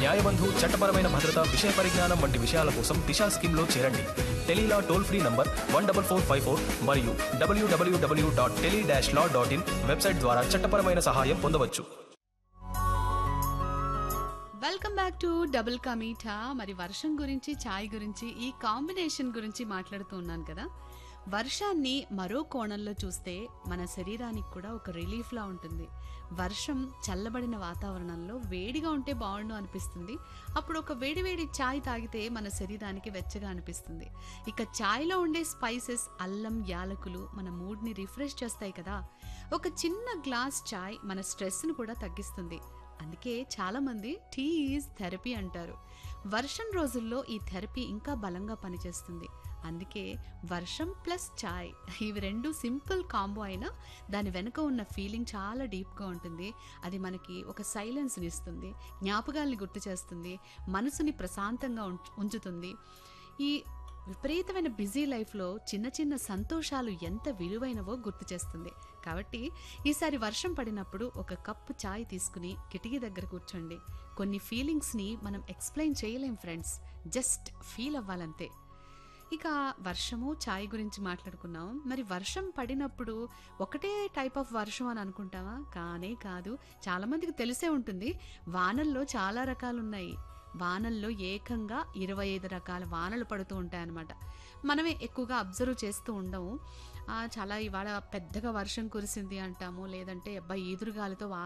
న్యాయబంధు చట్టపరమైన భద్రత విషయ పరిజ్ఞానం వంటి విషయాల కోసం దిశా స్కీమ్లో చేరండి tele law toll free number one double four five four మరియు డబ్ల్యూడబ్ల్యూడబ్ల్యూ dot tele dash law dot in website ద్వారా చట్టపరమైన సహాయం పొందవచ్చు వెల్కమ్ బ్యాక్ టు డబుల్ కమీఠా మరి వర్షం గురించి ఛాయ్ గురించి ఈ కాంబినేషన్ గురించి మాట్లాడుతూ ఉన్నాను కదా వర్షాన్ని మరో కోణంలో చూస్తే మన శరీరానికి కూడా ఒక రిలీఫ్లా ఉంటుంది వర్షం చల్లబడిన వాతావరణంలో వేడిగా ఉంటే బాగుండు అనిపిస్తుంది అప్పుడు ఒక వేడివేడి ఛాయ్ తాగితే మన శరీరానికి వెచ్చగా అనిపిస్తుంది ఇక ఛాయ్లో ఉండే స్పైసెస్ అల్లం యాలకులు మన మూడ్ని రిఫ్రెష్ చేస్తాయి కదా ఒక చిన్న గ్లాస్ ఛాయ్ మన స్ట్రెస్ను కూడా తగ్గిస్తుంది అందుకే చాలా మంది టీ ఈజ్ థెరపీ అంటారు వర్షం రోజుల్లో ఈ థెరపీ ఇంకా బలంగా పనిచేస్తుంది అందుకే వర్షం ప్లస్ చాయ్ ఇవి రెండు సింపుల్ కాంబో అయినా దాని వెనుక ఉన్న ఫీలింగ్ చాలా డీప్గా ఉంటుంది అది మనకి ఒక సైలెన్స్ని ఇస్తుంది జ్ఞాపకాల్ని గుర్తు చేస్తుంది మనసుని ప్రశాంతంగా ఉంచ- ఉంచుతుంది ఈ విపరీతమైన బిజీ లైఫ్లో చిన్న చిన్న సంతోషాలు ఎంత విలువైనవో గుర్తు చేస్తుంది కాబట్టి ఈసారి వర్షం పడినప్పుడు ఒక కప్పు చాయ్ తీసుకుని కిటికీ దగ్గర కూర్చోండి కొన్ని ఫీలింగ్స్ని మనం ఎక్స్ప్లెయిన్ చేయలేం ఫ్రెండ్స్ జస్ట్ ఫీల్ అవ్వాలంతే ఇక వర్షము ఛాయ్ గురించి మాట్లాడుకున్నాం మరి వర్షం పడినప్పుడు ఒకటే టైప్ ఆఫ్ వర్షం అని అనుకుంటామా కానే కాదు చాలామందికి తెలిసే ఉంటుంది వానల్లో చాలా రకాలు ఉన్నాయి వానల్లో ఏకంగా ఇరవై ఐదు రకాల వానలు పడుతూ ఉంటాయన్నమాట మనమే ఎక్కువగా అబ్జర్వ్ చేస్తూ ఉండము ఆ, చాలా ఇవాళ పెద్దగా వర్షం కురిసింది అంటాము లేదంటే అబ్బాయి ఈదురుగాలితో వా